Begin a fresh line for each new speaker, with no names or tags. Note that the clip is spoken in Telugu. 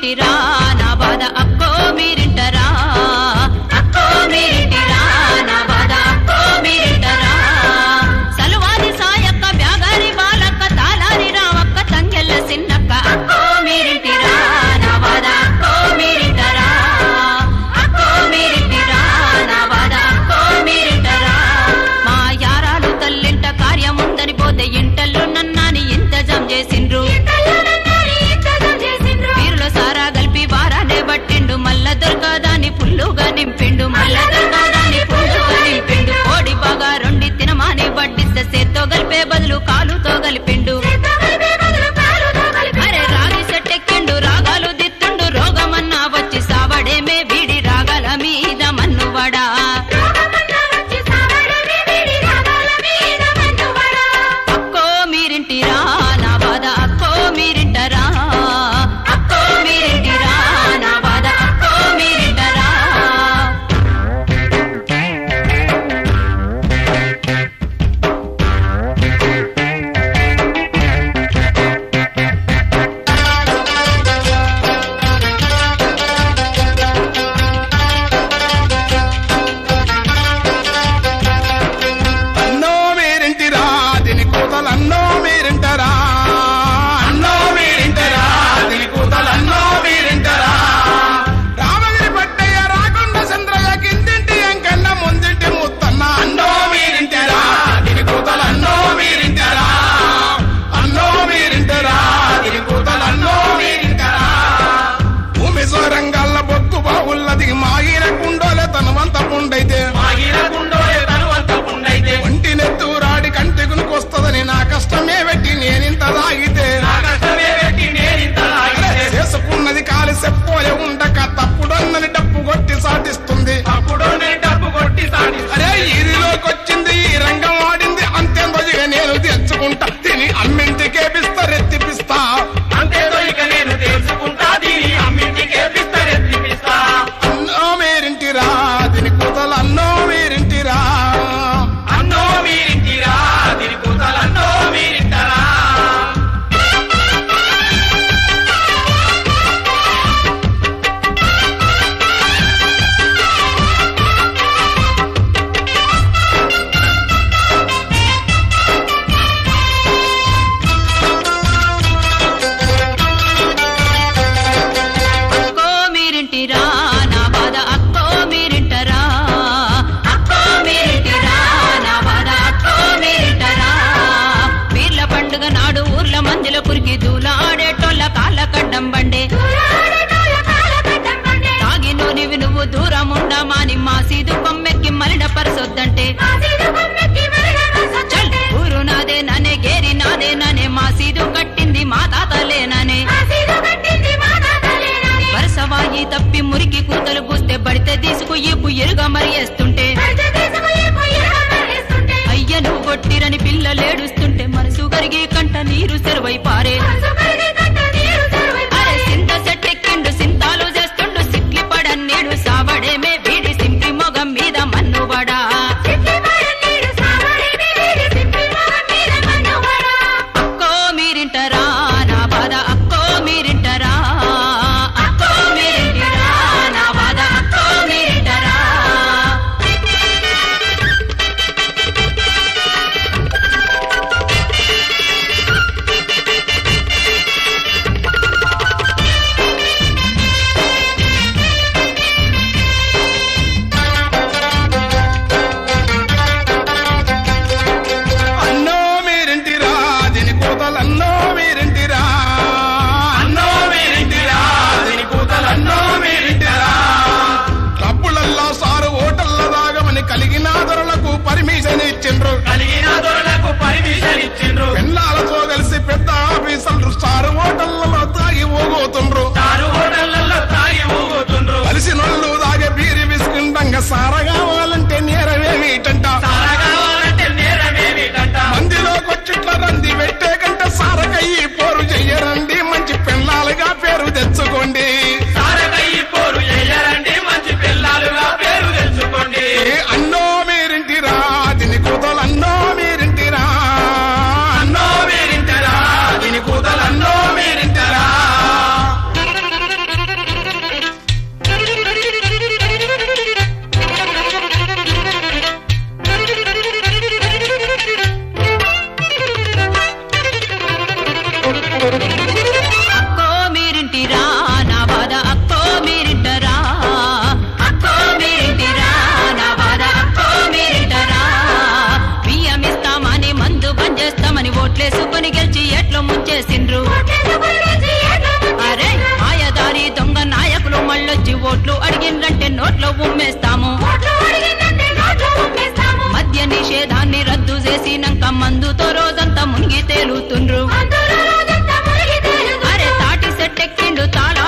మీరింటిరా నా బాధ అక్కో మీరింటరా అక్కో మీరింటిరా నా బాధ అక్కో మీరింటరా సలువాది సాయక్క బ్యాగారి బాలక్క తాలారి రావక్క తంగెల్ల సిన్నక్క అక్కో మీరింటిరా నా బాధ అక్కో మీరింటరా అక్కో మీరింటిరా నా బాధ అక్కో మీరింటరా మా యారాలు తల్లింట కార్యముందని పోతే ఇంటల్లో నన్నాని ఇంతజం చేసిండ్రు వీరులో సారా గల్పి వారానే బట్టిండు మల్ల దొరకదాని పుల్లుగా నింపిండు మల్ల దొరకదాని పుల్లుగా నింపిండు కోడి బాగా రొండి తినమాని బట్టిస్తే సేత్తో గలిపే బదులు కాలుతో గలిపిండు అరే రాగి సెట్టెక్కిండు రాగాలు దిత్తుండు రోగమన్నా వచ్చి సావడేమే వీడి రాగాల మీద మన్నువడా అక్కో మీరింటిరా నా బాధ అక్కో మీరింటరా అక్కో మీరింటిరా నా బాధ అక్కో మీరింటరా
అన్నో మీరింటిరా దీని కూతలు అన్నో మీరింటరా అన్నో మీరింటరా దీని కూతలు అన్నో మీరింటరా రామగిరి పట్టయ్య రాకుండా చంద్రయ్య కిందింటి ఎంకన్న ముందింటి ముత్తన్న అన్నో మీరింటరా దీని కూతలు అన్నో మీరింటరా అన్నో మీరింటరా దీని కూతలు అన్నో మీరింటరా భూమి సోరంగాల్ల బొక్కు బావుల్లది మాగిన కుండోలే తనవంత పుండైతే ఒంటి నెత్తూరాడి కంటి గునుకొస్తదని నా కష్టమే పెట్టి నేనింత తాగితే అరే, చేసుకున్నది కాలి సెప్పోలే ఉండక తప్పుడన్నని డప్పు కొట్టి సాటిస్తుంది అరే ఇదిలోకొచ్చింది ఈ రంగం ఆడింది అంతేందోజిగా నేను తెచ్చుకుంటా తిని అమ్మింటికేపిస్తా రెత్తిపిస్తా అన్నో మీరింటిరా దీని కూతలు అన్నో మీరింటిరా
అక్కో మీరింటిరా నా బాధ అక్కో మీరింటరా అక్కో మీరింటిరా నా బాధ అక్కో మీరింటరా పీర్ల పండుగ నాడు ఊర్ల మందిల కురికి దూల ఆడేటోళ్ళ కాళ్ళ కడ్డం బండే తాగి నూనెవి నువ్వు దూరం ఉండమాని మా సీదు కొమ్మెక్కి మలిన పరసొద్దంటే చల్ ఊరు నాదే ననే గేరి నాదే ననే మా సీదు కట్టింది మా తాతలేననే వరసవాయి తప్పి మురికి కూతలు పూస్తే బడితే తీసుకు ఈపు ఎరుగా మరియేస్తుంటే అయ్య నువ్వు కొట్టిరని పిల్లలేడుస్తుంటే మనసు కరిగి కంట నీరు సెరువై పారే అరే సింత సెట్టెక్కిండు సింతాలు చేస్తుండు సిక్కి పడన్నేడు సావడేమే వీడి సింపి మొగం మీద మన్నుబడా అక్కో మీరింటరా నా బాధ అక్కో మీరింటరా అక్కో మీరింటిరా నా బాధ అక్కో మీరింటరా
అన్నో మీరింటిరా దీని కూతలు అన్నో మీరింటిరా అన్నో మీరింటిరా దీని కూతలు అన్నో మీరింటిరా క్లబ్బులల్లా సారు హోటల్ల దాగమని కలిగిన ధరలకు పర్మిషన్ ఇచ్చిండ్రు పెళ్ళాలతో కలిసి పెద్ద ఆఫీసర్లు సారు హోటళ్లలో తాగి ఊగోతుండ్రు కలిసి నొల్లు దాగే బీరి విసుకుండంగా సార కావాలంటే నేరమేమిటంట మందిలోకొచ్చిట్ల రంది పెట్టే కంటే సారకయ్యి పోరు చెయ్యరండి మంచి పెళ్ళాలుగా పేరు తెచ్చుకోండి ఏ అన్నో మీరింటిరా దీని కూతలు అన్నో మీరింటిరా అన్నో మీరింటిరా దీని కూతలు అన్నో మీరింటిరా
అడిగిందంటే నోట్లో ఉమ్మేస్తాము మద్య నిషేధాన్ని రద్దు చేసినాక మందుతో రోజంతా మునిగి తేలుతుండ్రు అరే తాటి సెట్టెక్కిండు తాళ